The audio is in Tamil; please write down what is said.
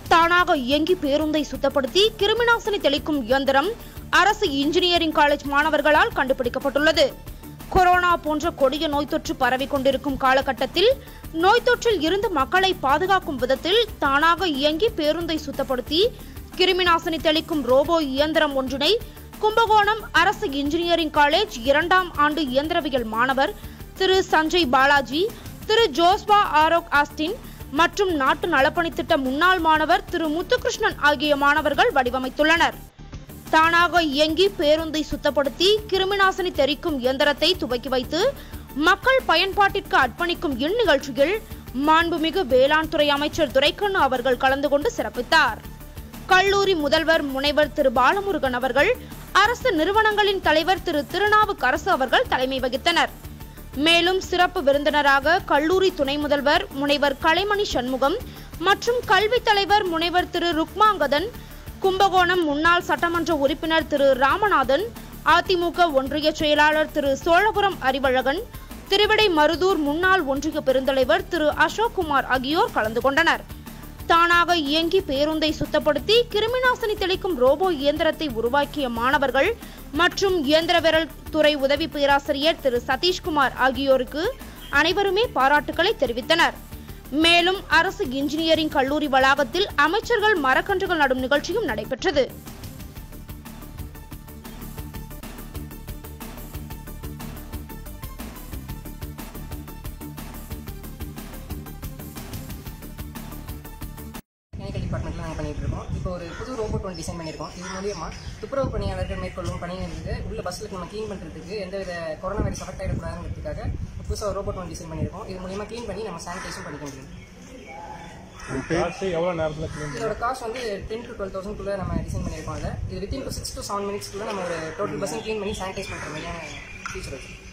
தானாக இயங்கி பேருந்தை சுத்தப்படுத்தி கிருமிநாசினி தெளிக்கும் இயந்திரம் அரசு இன்ஜினியரிங் காலேஜ் மாணவர்களால் கண்டுபிடிக்கப்பட்டுள்ளது கொரோனா போன்ற கொடிய நோய் தொற்று பரவிக் கொண்டிருக்கும் காலகட்டத்தில் நோய் தொற்றில் இருந்து மக்களை பாதுகாக்கும் விதத்தில் தானாக இயங்கி பேருந்தை சுத்தப்படுத்தி கிருமிநாசினி தெளிக்கும் ரோபோ இயந்திரம் ஒன்றினை கும்பகோணம் அரசு இன்ஜினியரிங் காலேஜ் இரண்டாம் ஆண்டு இயந்திரவியல் மாணவர் திரு சஞ்சய் பாலாஜி திரு ஜோஸ்பா ஆரோக் ஆஸ்டின் மற்றும் நாட்டு நலப்பணித் திட்ட முன்னாள் மாணவர் திரு முத்துகிருஷ்ணன் ஆகிய மாணவர்கள் வடிவமைத்துள்ளனர் தானாக இயங்கி பேருந்தை சுத்தப்படுத்தி கிருமிநாசினி தெறிக்கும் இயந்திரத்தை துவக்கி வைத்து மக்கள் பயன்பாட்டிற்கு அர்ப்பணிக்கும் இந்நிகழ்ச்சியில் மாண்புமிகு வேளாண் துறை அமைச்சர் துரைக்கண்ணு அவர்கள் கலந்து கொண்டு சிறப்பித்தார் கல்லூரி முதல்வர் முனைவர் திரு பாலமுருகன் அவர்கள் அரசு நிறுவனங்களின் தலைவர் திரு திருநாவுக்கரசு அவர்கள் தலைமை வகித்தனர் மேலும் சிறப்பு விருந்தினராக கல்லூரி துணை முதல்வர் முனைவர் கலைமணி சண்முகம் மற்றும் கல்வித் தலைவர் முனைவர் திரு ருக்மாங்கதன் கும்பகோணம் முன்னாள் சட்டமன்ற உறுப்பினர் திரு ராமநாதன் அதிமுக ஒன்றிய செயலாளர் திரு சோழபுரம் அறிவழகன் திருவிடை மருதூர் முன்னாள் ஒன்றிய பெருந்தலைவர் திரு அசோக்குமார் ஆகியோர் கலந்து கொண்டனர் தானாக இயங்கி பேருந்தை சுத்தப்படுத்தி கிருமிநாசினி தெளிக்கும் ரோபோ இயந்திரத்தை உருவாக்கிய மாணவர்கள் மற்றும் இயந்திரவியல் துறை உதவி பேராசிரியர் திரு சதீஷ்குமார் ஆகியோருக்கு அனைவருமே பாராட்டுக்களை தெரிவித்தனர் மேலும் அரசு இன்ஜினியரிங் கல்லூரி வளாகத்தில் அமைச்சர்கள் மரக்கன்றுகள் நடும் நிகழ்ச்சியும் நடைபெற்றது மெக்கானிக்கல் டிபார்ட்மெண்ட்டில் நாங்கள் பண்ணிட்டு இருக்கோம் இப்போ ஒரு புது ரோபோட் ஒன்று டிசைன் பண்ணியிருக்கோம் இது மூலியமா துப்புரவு பணியாளர்கள் மேற்கொள்ளும் பணியிலிருந்து உள்ள பஸ்ஸில் நம்ம க்ளீன் பண்ணுறதுக்கு எந்தவித கொரோனா வைரஸ் அஃபெக்ட் ஆகிடக்கூடாதுங்கிறதுக்காக புதுசாக ஒரு ரோபோட் ஒன்று டிசைன் பண்ணியிருக்கோம் இது மூலியமா க்ளீன் பண்ணி நம்ம சானிடைஸும் பண்ணிக்க முடியும் காசு எவ்வளோ நேரத்தில் க்ளீன் இதோட காஸ்ட் வந்து டென் டு டுவெல் தௌசண்ட்குள்ளே நம்ம டிசைன் பண்ணியிருக்கோம் அதை இது வித்தின் சிக்ஸ் டு செவன் மினிட்ஸ்க்குள்ளே நம்ம ஒரு டோட்டல் பஸ்ஸும் க்ளீன் பண்ணி சானிடைஸ் பண்ணுற மாதிரியான ஃபீச்சர் வச்சு